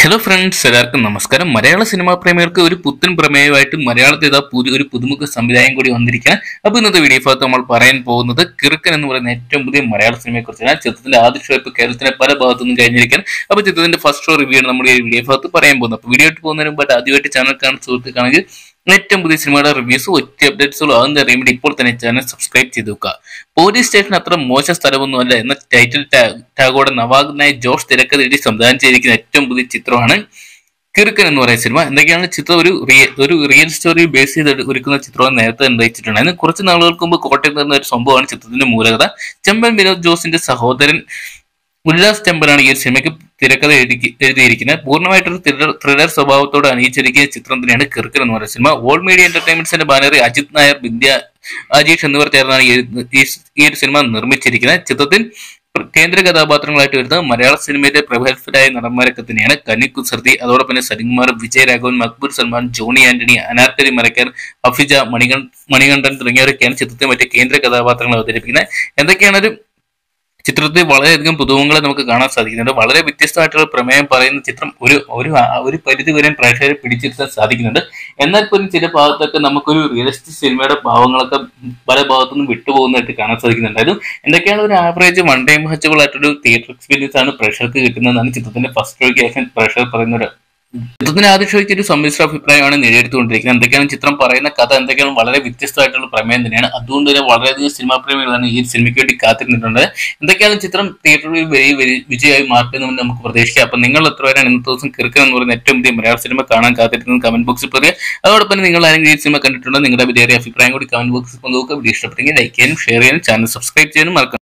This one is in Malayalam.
ഹലോ ഫ്രണ്ട്സ് എല്ലാവർക്കും നമസ്കാരം മലയാള സിനിമാ പ്രേമികൾക്ക് ഒരു പുത്തൻ പ്രമേയമായിട്ട് മലയാളത്തിൽ ഇതാ പുതിയ ഒരു പുതുമുഖ സംവിധായം കൂടി വന്നിരിക്കുകയാണ് അപ്പോൾ ഇന്നത്തെ വീഡിയോ ഭാഗത്ത് നമ്മൾ പറയാൻ പോകുന്നത് കിറുക്കൻ എന്ന് പറയുന്ന ഏറ്റവും പുതിയ മലയാള സിനിമയെ കുറിച്ചാണ് ചിത്രത്തിന്റെ ആദ്യ ഷോ ഇപ്പോൾ കേരളത്തിലെ പല ഭാഗത്തു നിന്നും കഴിഞ്ഞിരിക്കാൻ അപ്പോൾ ചിത്രത്തിന്റെ ഫസ്റ്റ് ഷോ റിവ്യൂ ആണ് നമ്മൾ ഈ വീഡിയോ ഭാഗത്ത് പറയാൻ പോകുന്നത് അപ്പോൾ വീഡിയോ ഇട്ട് പോകുന്നതിന് മുമ്പായിട്ട് ആദ്യമായിട്ട് ചാനൽ കാണുന്ന സുഹൃത്തുക്കാണെങ്കിൽ ഏറ്റവും പുതിയ സിനിമയുടെ റിവ്യൂസും ഒറ്റ അപ്ഡേറ്റ്സുകളും അതെന്ന് അറിയാൻ വേണ്ടി ഇപ്പോൾ തന്നെ ചാനൽ സബ്സ്ക്രൈബ് ചെയ്ത് വെക്കുക പോലീസ് സ്റ്റേഷൻ അത്ര മോശം സ്ഥലമൊന്നുമല്ല എന്ന ടൈറ്റിൽ ടാഗോടെ നവാഗനായ ജോഷ് തിരക്കഥ എഴുതി സംവിധാനം ചെയ്തിരിക്കുന്ന ഏറ്റവും പുതിയ ചിത്രമാണ് കിറുക്കൻ എന്ന് പറയുന്ന സിനിമ എന്തൊക്കെയാണ് ചിത്രം ഒരു റിയ- ഒരു റിയൽ സ്റ്റോറി ബേസ് ചെയ്ത് ഒരുക്കുന്ന ചിത്രം നേരത്തെ നിർണ്ണയിച്ചിട്ടുണ്ട് അതിന് കുറച്ച് നാളുകൾക്ക് മുമ്പ് കോട്ടയത്ത് നടന്ന ഒരു സംഭവമാണ് ചിത്രത്തിന്റെ മൂലകഥ ചെമ്പൻ വിനോദ് ജോസിന്റെ സഹോദരൻ ഉല്ലാസ് ചെമ്പനാണ് ഈ ഒരു സിനിമയ്ക്ക് തിരക്കഥ എഴുതി എഴുതിയിരിക്കുന്നത് പൂർണ്ണമായിട്ടൊരു ത്രില്ലർ ത്രില്ലർ സ്വഭാവത്തോടെ അണിയിച്ചൊരുക്കിയ ചിത്രം തന്നെയാണ് കിറുക്കൻ എന്ന് പറയുന്ന സിനിമ ഓൾ മീഡിയ എന്റർടൈൻമെന്റ്സിന്റെ ബാനറിൽ അജിത് നായർ വിദ്യ അജീഷ് എന്നിവർ ചേർന്നാണ് ഈ ഒരു- ഈ- ഈ ഒരു സിനിമ നിർമ്മിച്ചിരിക്കുന്നത് ചിത്രത്തിൽ കേന്ദ്ര കഥാപാത്രങ്ങളായിട്ട് വരുന്നത് മലയാള സിനിമയിലെ പ്രഗത്ഭരായ നടന്മാരൊക്കെ തന്നെയാണ് കനി കുസർത്തി അതോടൊപ്പം തന്നെ സലിംകുമാർ വിജയരാഘവൻ മക്ബൂർ സൽമാൻ ജോണി ആന്റണി അനാർക്കലി മരക്കർ അഫിജ മണികൺ മണികണ്ഠൻ തുടങ്ങിയവരൊക്കെയാണ് ചിത്രത്തിൽ മറ്റ് കേന്ദ്ര കഥാപാത്രങ്ങൾ അവതരിപ്പിക്കുന്നത് എന്തൊക്കെയാണ് ഒരു ചിത്രത്തിൽ വളരെയധികം പുതുമങ്ങളെ നമുക്ക് കാണാൻ സാധിക്കുന്നുണ്ട് വളരെ വ്യത്യസ്തമായിട്ടുള്ള പ്രമേയം പറയുന്ന ചിത്രം ഒരു ഒരു ഒരു പരിധി വരെ പ്രേക്ഷകരെ പിടിച്ചിരുത്താൻ സാധിക്കുന്നുണ്ട് എന്നാൽ പോലും ചില ഭാഗത്തൊക്കെ നമുക്കൊരു റിയലിസ്റ്റിക് സിനിമയുടെ ഭാവങ്ങളൊക്കെ പല ഭാഗത്തുനിന്നും വിട്ടുപോകുന്നതായിട്ട് കാണാൻ സാധിക്കുന്നുണ്ടായിരുന്നു എന്തൊക്കെയാണ് ഒരു ആവറേജ് വൺ ടൈം വാച്ചബിൾ ആയിട്ടൊരു തിയേറ്റർ എക്സ്പീരിയൻസ് ആണ് പ്രേക്ഷകർക്ക് കിട്ടുന്നതെന്നാണ് ചിത്രത്തിന്റെ ഫസ്റ്റ് ഷോയ്ക്ക് ശേഷം പ്രേക്ഷകർ പറയുന്ന ഒരു ചിത്രത്തിന്റെ ആദ്യ ഷോയ്ക്ക് ഒരു സമ്മിശ്ര അഭിപ്രായമാണ് നേടിയെടുത്തുകൊണ്ടിരിക്കുന്നത് എന്തൊക്കെയാണ് ചിത്രം പറയുന്ന കഥ എന്തൊക്കെയാണ് വളരെ വ്യത്യസ്തമായിട്ടുള്ള പ്രമേയം തന്നെയാണ് അതുകൊണ്ട് തന്നെ വളരെയധികം സിനിമാ പ്രേമികളാണ് ഈ സിനിമയ്ക്ക് വേണ്ടി കാത്തിരുന്നിട്ടുണ്ട് എന്തൊക്കെയാണ് ചിത്രം തിയേറ്ററിൽ വലിയ വലിയ വിജയമായി മാറ്റുമെന്ന് നമുക്ക് പ്രതീക്ഷിക്കാം അപ്പൊ നിങ്ങൾ എത്ര പേരാണ് ഇന്നത്തെ ദിവസം കിറുക്കൻ എന്ന് പറയുന്ന ഏറ്റവും പുതിയ മലയാള സിനിമ കാണാൻ കാത്തിരുന്നത് കമന്റ് ബോക്സിൽ പറയുക അതോടൊപ്പം തന്നെ നിങ്ങൾ ആരെങ്കിലും ഈ സിനിമ കണ്ടിട്ടുണ്ടോ നിങ്ങളുടെ വിലയേറിയ അഭിപ്രായം കൂടി കമന്റ് ബോക്സിൽ പങ്കുവെക്കുക വീഡിയോ ഇഷ്ടപ്പെട്ടെങ്കിൽ ലൈക്ക് ചെയ്യാനും ഷെയർ ചെയ്യാനും ചാനൽ സബ്സ്ക്രൈബ് ചെയ്യാനും മറക്കണം